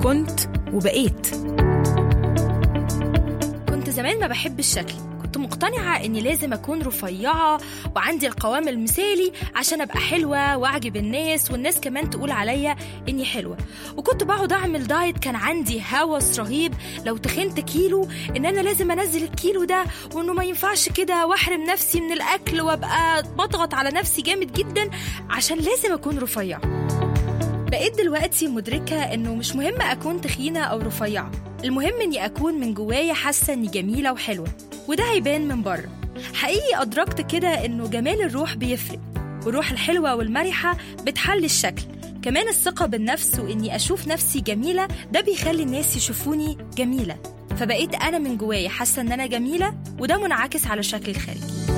كنت وبقيت كنت زمان ما بحب الشكل كنت مقتنعة إني لازم أكون رفيعة وعندي القوام المثالي عشان أبقى حلوة وأعجب الناس والناس كمان تقول عليا إني حلوة وكنت بقعد أعمل دايت كان عندي هوس رهيب لو تخنت كيلو إن أنا لازم أنزل الكيلو ده وإنه ما ينفعش كده وأحرم نفسي من الأكل وأبقى بضغط على نفسي جامد جدا عشان لازم أكون رفيعة بقيت دلوقتي مدركة إنه مش مهم أكون تخينة أو رفيعة المهم إني أكون من جوايا حاسة إني جميلة وحلوة وده هيبان من بره حقيقي أدركت كده إنه جمال الروح بيفرق والروح الحلوة والمرحة بتحلي الشكل كمان الثقة بالنفس وإني أشوف نفسي جميلة ده بيخلي الناس يشوفوني جميلة فبقيت أنا من جوايا حاسة إن أنا جميلة وده منعكس على شكلي الخارجي